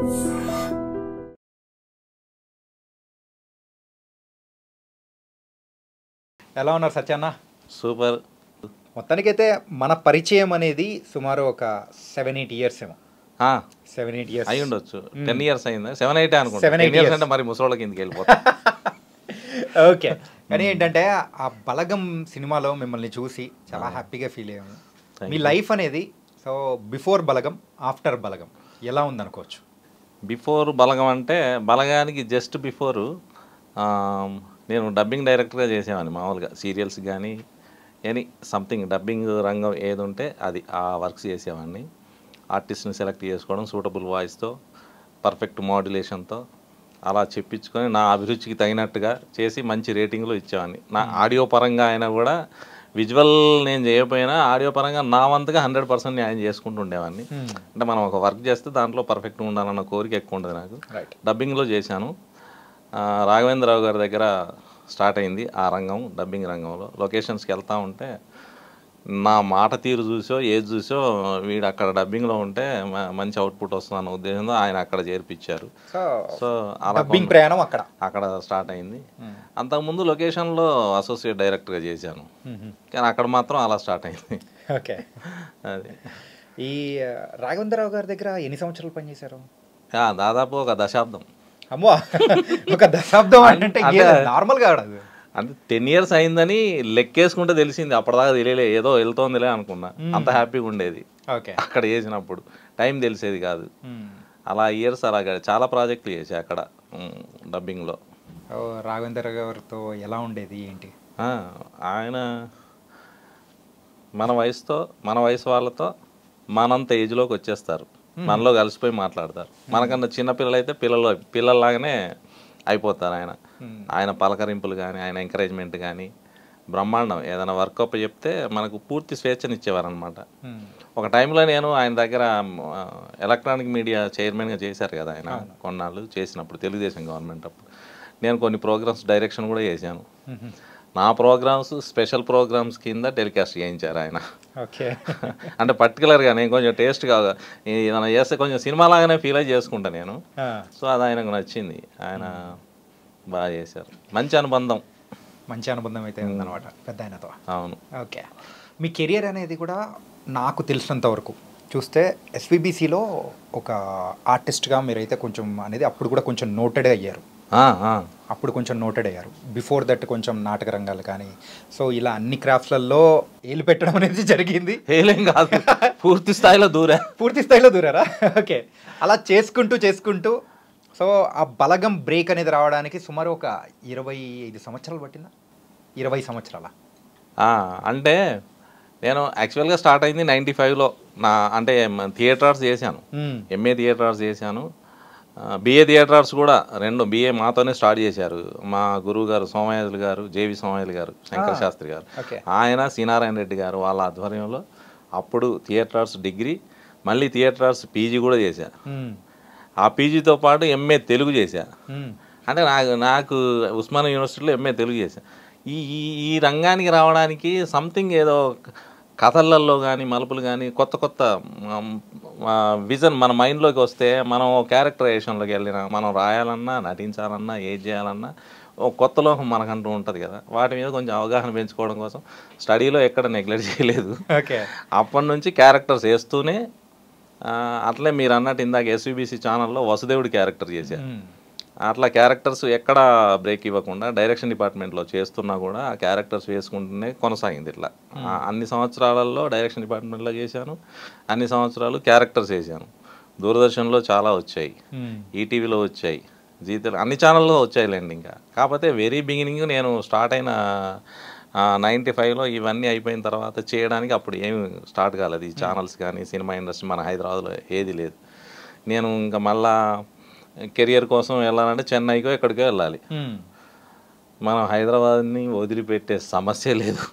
ఎలా ఉన్నారు సత్యన్న సూపర్ మొత్తానికైతే మన పరిచయం అనేది సుమారు ఒక సెవెన్ ఎయిట్ ఇయర్స్ ఏమో ఆ, సెవెన్ ఎయిట్ ఇయర్స్ అయి ఉండొచ్చు టెన్ ఇయర్స్ అయిందా సెవెన్ ఎయిట్ అనుకుంటా Seven, ten eight years years. అంటే మరి ముసలోళ్ళకి ఇంటికి వెళ్ళిపోతా ఓకే కానీ ఏంటంటే ఆ బలగం సినిమాలో మిమ్మల్ని చూసి చాలా హ్యాపీగా ఫీల్ అయ్యాము Thank మీ లైఫ్ అనేది so before Balagam after Balagam ఎలా ఉందనుకోవచ్చు బిఫోర్ బలగం అంటే బలగానికి జస్ట్ బిఫోర్ నేను డబ్బింగ్ డైరెక్టర్గా చేసేవాడిని మామూలుగా సీరియల్స్ కానీ ఎనీ సంథింగ్ డబ్బింగ్ రంగం ఏది ఉంటే అది ఆ వర్క్స్ చేసేవాడిని ఆర్టిస్ట్ని సెలెక్ట్ చేసుకోవడం సూటబుల్ వాయిస్తో పర్ఫెక్ట్ మాడ్యులేషన్తో అలా చెప్పించుకొని నా అభిరుచికి తగినట్టుగా చేసి మంచి రేటింగ్లో ఇచ్చేవాడిని నా ఆడియో పరంగా అయినా కూడా విజువల్ నేను చేయకపోయినా ఆడియో పరంగా నా వంతుగా హండ్రెడ్ పర్సెంట్ న్యాయం చేసుకుంటూ ఉండేవాడిని అంటే మనం ఒక వర్క్ చేస్తే దాంట్లో పర్ఫెక్ట్గా ఉండాలన్న కోరిక ఎక్కువ ఉండదు నాకు రైట్ డబ్బింగ్లో చేశాను ఆ, రాఘవేంద్రరావు గారి దగ్గర స్టార్ట్ అయింది ఆ రంగం డబ్బింగ్ రంగంలో లొకేషన్స్కి వెళ్తా ఉంటే నా మాట తీరు చూసో ఏది చూసో వీడు అక్కడ డబ్బింగ్లో ఉంటే మ- మంచి అవుట్పుట్ వస్తుందన్న ఉద్దేశంతో ఆయన అక్కడ చేర్పించారు సో సో అలా డబ్బింగ్ ప్రయాణం అక్కడ అక్కడ స్టార్ట్ అయింది అంతకుముందు లొకేషన్లో అసోసియేట్ డైరెక్టర్గా చేశాను కానీ అక్కడ మాత్రం అలా స్టార్ట్ అయింది ఓకే అది ఈ ఆ, రాఘవేంద్రరావు గారి దగ్గర ఎన్ని సంవత్సరాలు పనిచేశారు ఆ, దాదాపు ఒక దశాబ్దం అమ్మో ఒక దశాబ్దం అంటే అంటే- నార్మల్ కాదు అది అంటే టెన్ ఇయర్స్ అయిందని లెక్కేసుకుంటే తెలిసింది అప్పటిదాకా తెలియలే ఏదో వెళ్తోందిలే అనుకున్నా అంత హ్యాపీగా ఉండేది ఓకే అక్కడ చేసినప్పుడు టైం తెలిసేది కాదు అలా ఇయర్స్ అలా గడి- చాలా ప్రాజెక్టులు చేసా అక్కడ ఉమ్, డబ్బింగ్లో ఓ, రాఘవేంద్ర గారితో ఎలా ఉండేది ఏంటి ఆ, ఆయన మన వయసుతో మన వయసు వాళ్ళతో మనంత ఏజ్లోకి వచ్చేస్తారు మనలో కలిసిపోయి మాట్లాడతారు మనకన్నా చిన్న పిల్లలు అయితే పిల్లలు పిల్లల్లాగానే అయిపోతారు ఆయన ఆయన పలకరింపులు కానీ ఆయన ఎంకరేజ్మెంట్ కానీ బ్రహ్మాండం ఏదైనా వర్కప్ చెప్తే మనకు పూర్తి స్వేచ్ఛనిచ్చేవారు అనమాట ఒక టైంలో నేను ఆయన దగ్గర ఆ, ఎలక్ట్రానిక్ మీడియా చైర్మన్గా చేశారు కదా ఆయన కొన్నాళ్ళు చేసినప్పుడు తెలుగుదేశం గవర్నమెంట్ అప్పుడు నేను కొన్ని ప్రోగ్రామ్స్ డైరెక్షన్ కూడా చేశాను నా ప్రోగ్రామ్స్ స్పెషల్ ప్రోగ్రామ్స్ కింద టెలికాస్ట్ చేయించారు ఆయన ఓకే అంటే పర్టికులర్గా నేను కొంచెం టేస్ట్గా ఏదైనా చేస్తే కొంచెం సినిమా లాగానే ఫీల్ అయి చేసుకుంటా నేను సో అది ఆయనకు నచ్చింది ఆయన బాగా చేశారు మంచి అనుబంధం మంచి అనుబంధం అయితే ఉందన్నమాట పెద్ద ఆయనతో అవును ఓకే మీ కెరియర్ అనేది కూడా నాకు తెలిసినంత వరకు చూస్తే ఎస్విబిసిలో ఒక ఆర్టిస్ట్గా మీరైతే కొంచెం అనేది అప్పుడు కూడా కొంచెం నోటెడ్ అయ్యారు ఆ, ఆ. అప్పుడు కొంచెం నోటెడ్ అయ్యారు బిఫోర్ దట్ కొంచెం నాటక రంగాలు కానీ సో ఇలా అన్ని క్రాఫ్ట్లలో ఏలు పెట్టడం అనేది జరిగింది ఏలేం కాదు పూర్తి స్థాయిలో దూరా పూర్తి స్థాయిలో దూరారా ఓకే అలా చేసుకుంటూ చేసుకుంటూ సో ఆ బలగం బ్రేక్ అనేది రావడానికి సుమారు ఒక ఇరవై ఐదు సంవత్సరాలు పట్టిందా ఇరవై సంవత్సరాల ఆ, అంటే నేను యాక్చువల్గా స్టార్ట్ అయింది నైంటీ ఫైవ్లో నా అంటే థియేటర్స్ చేశాను ఎంఏ థియేటర్స్ చేశాను బిఏ థియేటర్స్ కూడా రెండు బిఏ మాతోనే స్టార్ట్ చేశారు మా గురువు గారు సోమయాజులు గారు జేవి సోమయాజులు గారు శంకర శాస్త్రి గారు ఓకే ఆయన సీనారాయణ రెడ్డి గారు వాళ్ళ ఆధ్వర్యంలో అప్పుడు థియేటర్స్ డిగ్రీ మళ్ళీ థియేటర్స్ పీజీ కూడా చేశా ఆ పీజీతో పాటు ఎంఏ తెలుగు చేశా అంటే నాకు నాకు ఉస్మాన్ యూనివర్సిటీలో ఎంఏ తెలుగు చేశా ఈ ఈ ఈ రంగానికి రావడానికి సంథింగ్ ఏదో కథలలో కానీ మలుపులు కానీ కొత్త కొత్త విజన్ మన మైండ్లోకి వస్తే మనం క్యారెక్టరైజేషన్లోకి వెళ్ళిన మనం రాయాలన్నా నటించాలన్నా ఏది చేయాలన్నా ఓ కొత్త లోకం మనకంటూ ఉంటుంది కదా వాటి మీద కొంచెం అవగాహన పెంచుకోవడం కోసం స్టడీలో ఎక్కడ నెగ్లెక్ట్ చేయలేదు ఓకే అప్పటి నుంచి క్యారెక్టర్స్ వేస్తూనే ఆ, అట్లే మీరు అన్నట్టు ఇందాక ఎస్విబిసి ఛానల్లో వసుదేవుడి క్యారెక్టర్ చేశారు అట్లా క్యారెక్టర్స్ ఎక్కడ బ్రేక్ ఇవ్వకుండా డైరెక్షన్ డిపార్ట్మెంట్లో చేస్తున్నా కూడా ఆ క్యారెక్టర్స్ వేసుకుంటూనే కొనసాగింది ఇట్లా ఆ, అన్ని సంవత్సరాలలో డైరెక్షన్ డిపార్ట్మెంట్లో చేశాను అన్ని సంవత్సరాలు క్యారెక్టర్స్ వేసాను దూరదర్శన్లో చాలా వచ్చాయి ఈటీవీలో వచ్చాయి జీతలు అన్ని ఛానల్లో వచ్చాయిలేండి ఇంకా కాకపోతే వెరీ బిగినింగ్ నేను స్టార్ట్ అయిన నైంటీ ఫైవ్లో ఇవన్నీ అయిపోయిన తర్వాత చేయడానికి అప్పుడు ఏమి స్టార్ట్ కాలేదు ఈ ఛానల్స్ కానీ సినిమా ఇండస్ట్రీ మన హైదరాబాద్లో ఏది లేదు నేను ఇంకా మళ్ళా కెరియర్ కోసం వెళ్ళాలంటే చెన్నైకో ఎక్కడికో వెళ్ళాలి మనం హైదరాబాద్ని వదిలిపెట్టే సమస్య లేదు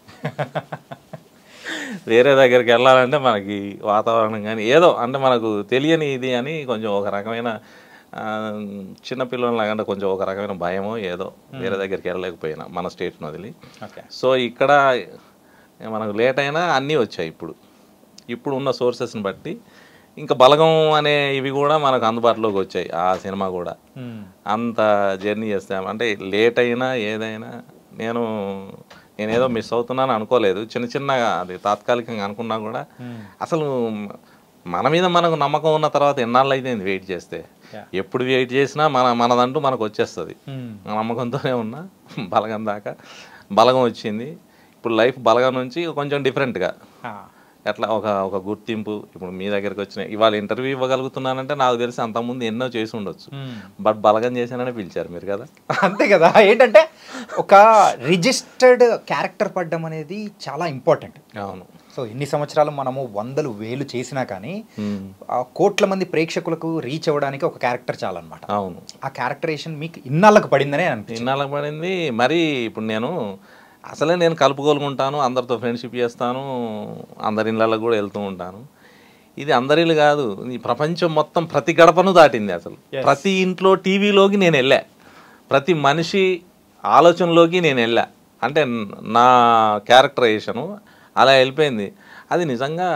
వేరే దగ్గరికి వెళ్ళాలంటే మనకి వాతావరణం కానీ ఏదో అంటే మనకు తెలియని ఇది అని కొంచెం ఒక రకమైన ఆ, చిన్న పిల్లలలాగా కొంచెం ఒక రకమైన భయమో ఏదో వేరే దగ్గరికి వెళ్ళలేకపోయినా మన స్టేట్ని వదిలి ఓకే సో ఇక్కడ మనకు లేట్ అయినా అన్నీ వచ్చాయి ఇప్పుడు ఇప్పుడు ఉన్న సోర్సెస్ని బట్టి ఇంకా బలగం అనే ఇవి కూడా మనకు అందుబాటులోకి వచ్చాయి ఆ సినిమా కూడా అంత జర్నీ చేస్తాం అంటే లేట్ అయినా ఏదైనా నేను నేనేదో మిస్ అవుతున్నాను అనుకోలేదు చిన్న చిన్నగా అది తాత్కాలికంగా అనుకున్నా కూడా అసలు మన మీద మనకు నమ్మకం ఉన్న తర్వాత ఎన్నాళ్ళు అయితే వెయిట్ చేస్తే Yeah. ఎప్పుడు వెయిట్ చేసినా మన మనదంటూ మనకు వచ్చేస్తుంది ఆ నమ్మకంతోనే ఉన్నా బలగం దాకా బలగం వచ్చింది ఇప్పుడు లైఫ్ బలగం నుంచి కొంచెం డిఫరెంట్గా ఎట్లా ఒక ఒక గుర్తింపు ఇప్పుడు మీ దగ్గరికి వచ్చిన ఇవాళ ఇంటర్వ్యూ ఇవ్వగలుగుతున్నానంటే నాకు తెలిసి అంతకుముందు ఎన్నో చేసి ఉండొచ్చు బట్ బలగం చేశానని పిలిచారు మీరు కదా అంతే కదా ఏంటంటే ఒక రిజిస్టర్డ్ క్యారెక్టర్ పడ్డం అనేది చాలా ఇంపార్టెంట్ అవును సో ఎన్ని సంవత్సరాలు మనము వందలు వేలు చేసినా కానీ మ్మ్. ఆ కోట్ల మంది ప్రేక్షకులకు రీచ్ అవ్వడానికి ఒక క్యారెక్టర్ చాలన్నమాట అవును ఆ క్యారెక్టరేషన్ మీకు ఇన్నాళ్ళకు పడిందనే అనిపించింది ఇన్నాళ్ళకి పడింది మరి ఇప్పుడు నేను అసలే నేను కలుపుకోలుకుంటాను అందరితో ఫ్రెండ్షిప్ చేస్తాను అందరి ఇళ్ళకి కూడా వెళ్తూ ఉంటాను ఇది అందరి ఇల్లు కాదు ఈ ప్రపంచం మొత్తం ప్రతి గడపను దాటింది అసలు Yes. ప్రతి ఇంట్లో టీవీలోకి నేను వెళ్ళా ప్రతి మనిషి ఆలోచనలోకి నేను వెళ్ళా అంటే నా క్యారెక్టరైజేషను అలా వెళ్ళిపోయింది అది నిజంగా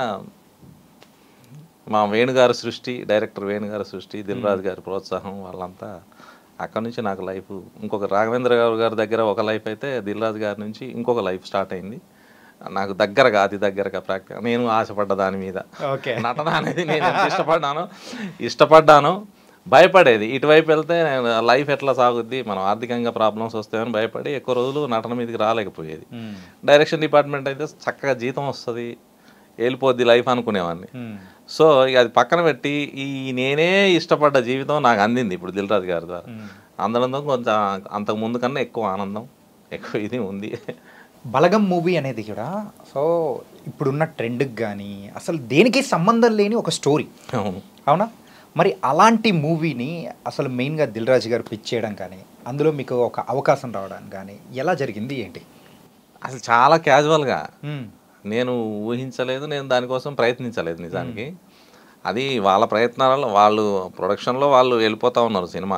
మా వేణుగారి సృష్టి డైరెక్టర్ వేణుగారి సృష్టి దిల్రాజు గారి ప్రోత్సాహం వాళ్ళంతా అక్కడ నుంచి నాకు లైఫ్ ఇంకొక రాఘవేంద్ర గారు గారి దగ్గర ఒక లైఫ్ అయితే దిల్రాజు గారి నుంచి ఇంకొక లైఫ్ స్టార్ట్ అయింది నాకు దగ్గరగా అతి దగ్గరగా ప్రాక్టి నేను ఆశపడ్డ దాని మీద ఓకే నటన అనేది నేను ఎంత ఇష్టపడ్డాను ఇష్టపడ్డాను భయపడేది ఇటువైపు వెళ్తే లైఫ్ ఎట్లా సాగుద్ది మనం ఆర్థికంగా ప్రాబ్లమ్స్ వస్తాయని భయపడి ఎక్కువ రోజులు నటన మీదకి రాలేకపోయేది డైరెక్షన్ డిపార్ట్మెంట్ అయితే చక్కగా జీతం వస్తుంది వెళ్ళిపోద్ది లైఫ్ అనుకునేవాడిని సో ఇక అది పక్కన పెట్టి ఈ నేనే ఇష్టపడ్డ జీవితం నాకు అందింది ఇప్పుడు దిల్రాజు గారి ద్వారా అందడంతో కొంచెం అంతకు ముందు కన్నా ఎక్కువ ఆనందం ఎక్కువ ఇది ఉంది బలగం మూవీ అనేది కూడా సో ఇప్పుడున్న ట్రెండ్కి కానీ అసలు దేనికి సంబంధం లేని ఒక స్టోరీ అవును అవునా మరి అలాంటి మూవీని అసలు మెయిన్గా దిల్ రాజు గారు పిచ్ చేయడం కానీ అందులో మీకు ఒక అవకాశం రావడం కానీ ఎలా జరిగింది ఏంటి అసలు చాలా క్యాజువల్గా నేను ఊహించలేదు నేను దానికోసం ప్రయత్నించలేదు నిజానికి అది వాళ్ళ ప్రయత్నాలలో వాళ్ళు ప్రొడక్షన్లో వాళ్ళు వెళ్ళిపోతూ ఉన్నారు సినిమా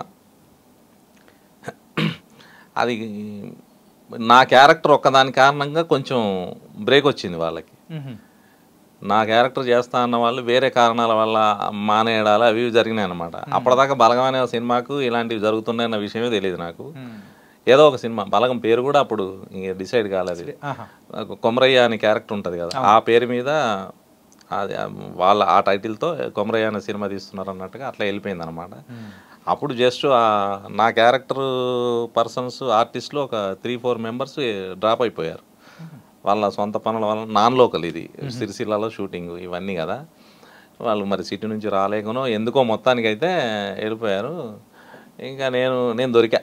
అది నా క్యారెక్టర్ ఒక్కదాని కారణంగా కొంచెం బ్రేక్ వచ్చింది వాళ్ళకి నా క్యారెక్టర్ చేస్తా అన్న వాళ్ళు వేరే కారణాల వల్ల మానేయడాలు అవి ఇవి జరిగినాయి అనమాట అప్పటిదాకా బలగం అనే సినిమాకు ఇలాంటివి జరుగుతున్నాయన్న విషయమే తెలియదు నాకు ఏదో ఒక సినిమా బలగం పేరు కూడా అప్పుడు డిసైడ్ కాలేదు ఆహా. కొమరయ్య అనే క్యారెక్టర్ ఉంటుంది కదా ఆ పేరు మీద అది ఆ వాళ్ళ ఆ టైటిల్తో కొమరయ్య అనే సినిమా తీస్తున్నారు అన్నట్టుగా అట్లా వెళ్ళిపోయింది అనమాట అప్పుడు జస్ట్ నా క్యారెక్టర్ పర్సన్స్ ఆర్టిస్టులు ఒక త్రీ ఫోర్ మెంబర్స్ డ్రాప్ అయిపోయారు వాళ్ళ సొంత పనుల వల్ల నాన్ లోకల్ ఇది సిరిసిల్లలో షూటింగ్ ఇవన్నీ కదా వాళ్ళు మరి సిటీ నుంచి రాలేకనో ఎందుకో మొత్తానికి అయితే వెళ్ళిపోయారు ఇంకా నేను నేను దొరికా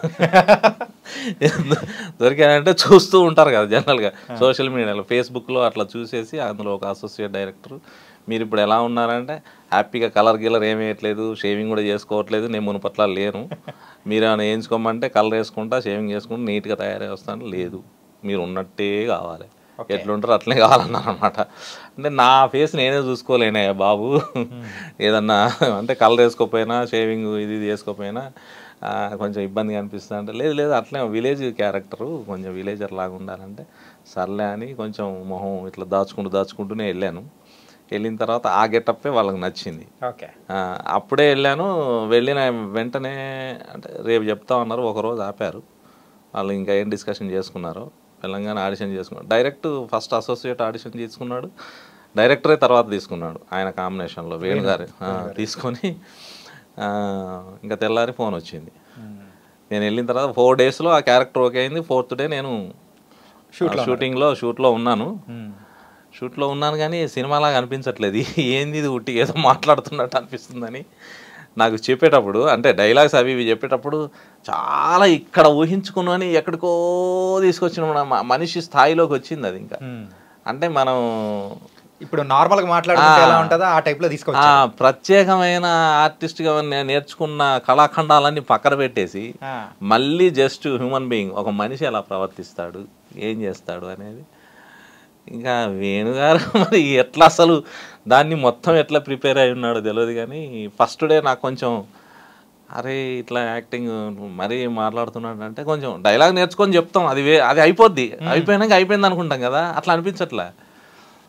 దొరికానంటే చూస్తూ ఉంటారు కదా జనరల్గా సోషల్ మీడియాలో ఫేస్బుక్లో అట్లా చూసేసి అందులో ఒక అసోసియేట్ డైరెక్టర్ మీరు ఇప్పుడు ఎలా ఉన్నారంటే హ్యాపీగా కలర్ గిల్లర్ ఏమి వేయట్లేదు షేవింగ్ కూడా చేసుకోవట్లేదు నేను మునుపట్ల లేను మీరు ఏమైనా వేయించుకోమంటే కలర్ వేసుకుంటా షేవింగ్ చేసుకుంటా నీట్గా తయారై వస్తాను లేదు మీరు ఉన్నట్టే కావాలి ఎట్లుంటారో అట్లనే కావాలన్నారు అనమాట అంటే నా ఫేస్ నేనే చూసుకోలేనే బాబు ఏదన్నా అంటే కలర్ వేసుకోకపోయినా షేవింగ్ ఇది ఇది వేసుకోకపోయినా ఆ, కొంచెం ఇబ్బందిగా అనిపిస్తుంది అంటే లేదు లేదు అట్లే విలేజ్ క్యారెక్టరు కొంచెం విలేజర్ లాగా ఉండాలంటే సర్లే అని కొంచెం మొహం ఇట్లా దాచుకుంటూ దాచుకుంటూనే వెళ్ళాను వెళ్ళిన తర్వాత ఆ గెటప్పే వాళ్ళకి నచ్చింది ఓకే ఆ, అప్పుడే వెళ్ళాను వెళ్ళిన వెంటనే అంటే రేపు చెప్తా ఉన్నారు ఒకరోజు ఆపారు వాళ్ళు ఇంకా ఏం డిస్కషన్ చేసుకున్నారు తెలంగాణ ఆడిషన్ చేసుకున్నాడు డైరెక్ట్ ఫస్ట్ అసోసియేట్ ఆడిషన్ తీసుకున్నాడు డైరెక్టరే తర్వాత తీసుకున్నాడు ఆయన కాంబినేషన్లో వేణు గారు ఆ, తీసుకొని ఆ, ఇంకా తెల్లారి ఫోన్ వచ్చింది నేను వెళ్ళిన తర్వాత ఫోర్ డేస్లో ఆ క్యారెక్టర్ ఓకే అయింది ఫోర్త్ డే నేను షూటింగ్లో షూట్లో ఉన్నాను షూట్లో ఉన్నాను కానీ సినిమాలాగా అనిపించట్లేదు ఏంది ఇది ఉట్టి ఏదో మాట్లాడుతున్నట్టు అనిపిస్తుందని నాకు చెప్పేటప్పుడు అంటే డైలాగ్స్ అవి ఇవి చెప్పేటప్పుడు చాలా ఇక్కడ ఊహించుకున్నాను ఎక్కడికో తీసుకొచ్చిన మన మ- మనిషి స్థాయిలోకి వచ్చింది అది ఇంకా అంటే మనం ఇప్పుడు నార్మల్గా మాట్లాడుకుంటే ఎలా ఉంటుందో ఆ టైప్లో తీసుకోవచ్చు ఆ ప్రత్యేకమైన ఆర్టిస్ట్గా నేను నేర్చుకున్న కళాఖండాలన్నీ పక్కన పెట్టేసి ఆ. మళ్ళీ జస్ట్ హ్యూమన్ బీయింగ్ ఒక మనిషి ఎలా ప్రవర్తిస్తాడు ఏం చేస్తాడు అనేది ఇంకా వేణుగారు మరి ఎట్లా అసలు దాన్ని మొత్తం ఎట్లా ప్రిపేర్ అయి ఉన్నాడో తెలియదు కానీ ఫస్ట్ డే నాకు కొంచెం అరే ఇట్లా యాక్టింగ్ మరీ మాట్లాడుతున్నాడు అంటే కొంచెం డైలాగ్ నేర్చుకొని చెప్తాం అది వే అది అయిపోద్ది అయిపోయినాక అయిపోయింది అనుకుంటాం కదా అట్లా అనిపించట్లే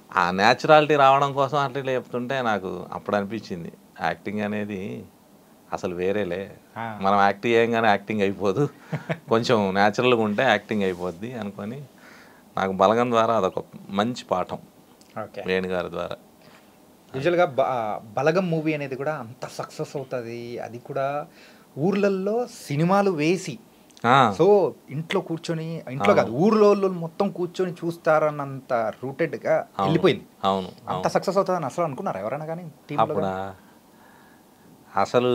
ఆ న్యాచురాలిటీ రావడం కోసం అట్లా ఇట్లా చెప్తుంటే నాకు అప్పుడు అనిపించింది యాక్టింగ్ అనేది అసలు వేరేలే ఆ. మనం యాక్ట్ చేయంగానే యాక్టింగ్ అయిపోదు కొంచెం న్యాచురల్గా ఉంటే యాక్టింగ్ అయిపోద్ది అనుకొని నాకు బలగం ద్వారా అదొక మంచి పాఠం ఓకే వేణుగారి ద్వారా యూజువల్గా బ బలగం మూవీ అనేది కూడా అంత సక్సెస్ అవుతుంది అది కూడా ఊర్లల్లో సినిమాలు వేసి ఆ, సో ఇంట్లో కూర్చొని ఇంట్లో కాదు ఊర్లో వాళ్ళు మొత్తం కూర్చొని చూస్తారన్నంత రూటెడ్గా అవును, వెళ్ళిపోయింది అవును అంత అవును సక్సెస్ అవుతుందని అసలు అనుకున్నారు ఎవరైనా కానీ టీంలో అప్పుడా అసలు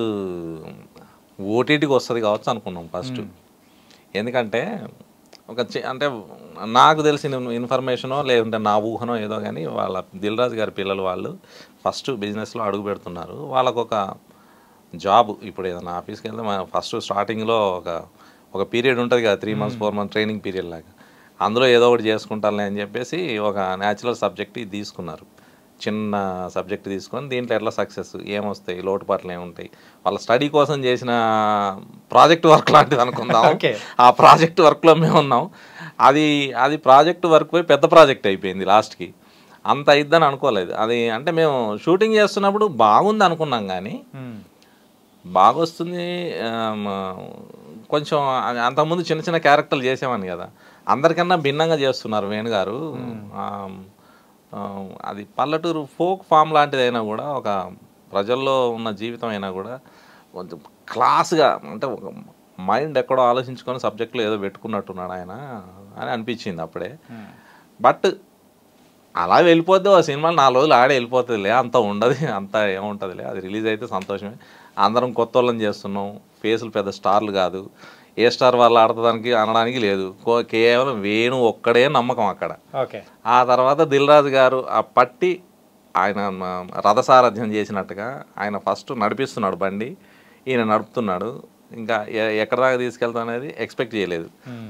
ఓటీటీకి వస్తుంది కావచ్చు అనుకున్నాం ఫస్ట్ ఎందుకంటే ఒక చి- అంటే నాకు తెలిసిన ఇన్ఫర్మేషనో లేదంటే నా ఊహనో ఏదో కానీ వాళ్ళ దిల్రాజు గారి పిల్లలు వాళ్ళు ఫస్ట్ బిజినెస్లో అడుగు పెడుతున్నారు వాళ్ళకు ఒక జాబ్ ఇప్పుడు ఏదైనా ఆఫీస్కి వెళ్తే మన ఫస్ట్ స్టార్టింగ్లో ఒక ఒక పీరియడ్ ఉంటుంది కదా three months four month training period లాగా అందులో ఏదో ఒకటి చేసుకుంటారులే అని చెప్పేసి ఒక న్యాచురల్ సబ్జెక్ట్ ఇది తీసుకున్నారు చిన్న సబ్జెక్ట్ తీసుకొని దీంట్లో ఎట్లా సక్సెస్ ఏమొస్తాయి లోటుపాట్లు ఏముంటాయి వాళ్ళ స్టడీ కోసం చేసిన ప్రాజెక్ట్ వర్క్ లాంటిది అనుకుందాం Okay. ఆ ప్రాజెక్ట్ వర్క్లో మేము ఉన్నాం అది అది ప్రాజెక్ట్ వర్క్ పోయి పెద్ద ప్రాజెక్ట్ అయిపోయింది లాస్ట్కి అంత అయిద్దని అనుకోలేదు అది అంటే మేము షూటింగ్ చేస్తున్నప్పుడు బాగుంది అనుకున్నాం కానీ మ్మ్. బాగా వస్తుంది ఆమ్, కొంచెం అది అంతకుముందు చిన్న చిన్న క్యారెక్టర్లు చేసేవాడిని కదా అందరికన్నా భిన్నంగా చేస్తున్నారు వేణు గారు ఆమ్, ఆమ్, అది పల్లెటూరు ఫోక్ ఫామ్ లాంటిది అయినా కూడా ఒక ప్రజల్లో ఉన్న జీవితం అయినా కూడా కొంచెం క్లాస్గా అంటే ఒక మైండ్ ఎక్కడో ఆలోచించుకొని సబ్జెక్టులో ఏదో పెట్టుకున్నట్టున్నాడు ఆయన అని అనిపించింది అప్పుడే మ్మ్. బట్ అలా వెళ్ళిపోద్ది ఆ సినిమాలు నాలుగు రోజులు ఆడే వెళ్ళిపోతుందిలే అంత ఉండదు అంత ఏముంటుందిలే అది రిలీజ్ అయితే సంతోషమే అందరం కొత్త వాళ్ళని చేస్తున్నాం ఫేసులు పెద్ద స్టార్లు కాదు ఏ స్టార్ వాళ్ళు ఆడటానికి అనడానికి లేదు కో- కేవలం వేణు ఒక్కడే నమ్మకం అక్కడ ఓకే ఆ తర్వాత దిల్ రాజు గారు ఆ పట్టి ఆయన మ- రథసారథ్యం చేసినట్టుగా ఆయన ఫస్ట్ నడిపిస్తున్నాడు బండి ఈయన నడుపుతున్నాడు ఇంకా ఎ- ఎక్కడ దాకా తీసుకెళ్తా అనేది ఎక్స్పెక్ట్ చేయలేదు మ్మ్.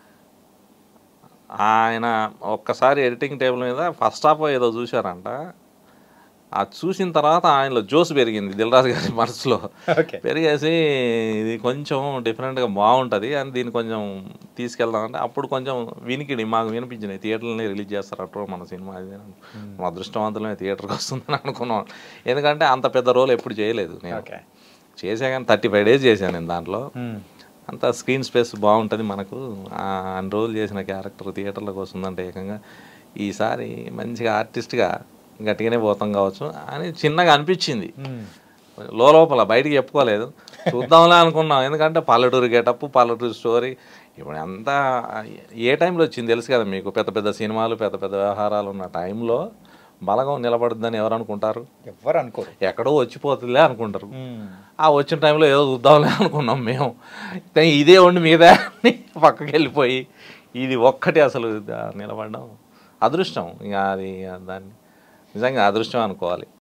ఆయన ఒక్కసారి ఎడిటింగ్ టేబుల్ మీద ఫస్ట్ హాఫ్ ఏదో చూశారంట ఆ చూసిన తర్వాత ఆయనలో జోస్ పెరిగింది దిల్రాజు గారి మనసులో ఓకే పెరిగేసి ఇది కొంచెం డిఫరెంట్గా బాగుంటుంది అని దీన్ని కొంచెం తీసుకెళ్దామంటే అప్పుడు కొంచెం వినికిడి మాకు వినిపించినాయి థియేటర్లని రిలీజ్ చేస్తారట మన సినిమా అది అని. మా అదృష్టవంతులమే థియేటర్కి వస్తుందని అనుకున్నాం ఎందుకంటే అంత పెద్ద రోల్ ఎప్పుడు చేయలేదు నేను ఓకే చేసా కానీ థర్టీ ఫైవ్ డేస్ చేశాను నేను దాంట్లో మ్మ్. అంత స్క్రీన్ స్పేస్ బాగుంటుంది మనకు ఆ అన్ని రోజులు చేసిన క్యారెక్టర్ థియేటర్లోకి వస్తుందంటే ఏకంగా ఈసారి మంచిగా ఆర్టిస్ట్గా గట్టిగానే పోతాం కావచ్చు అని చిన్నగా అనిపించింది మ్మ్. లోపల బయటికి చెప్పుకోలేదు చూద్దాంలే అనుకున్నాం ఎందుకంటే పల్లెటూరు గెటప్ పల్లెటూరు స్టోరీ ఇప్పుడు అంతా ఏ టైంలో వచ్చింది తెలుసు కదా మీకు పెద్ద పెద్ద సినిమాలు పెద్ద పెద్ద వ్యవహారాలు ఉన్న టైంలో బలగం నిలబడుద్దని ఎవరు అనుకుంటారు ఎవ్వరు అనుకోరు ఎక్కడో వచ్చిపోతుందిలే అనుకుంటారు మ్మ్. ఆ వచ్చిన టైంలో ఏదో చూద్దాంలే అనుకున్నాం మేము కానీ ఇదే ఉండి మీద పక్కకి వెళ్ళిపోయి ఇది ఒక్కటి అసలు దా- నిలబడడం అదృష్టం ఇంకా అది దాన్ని నిజంగా అదృష్టం అనుకోవాలి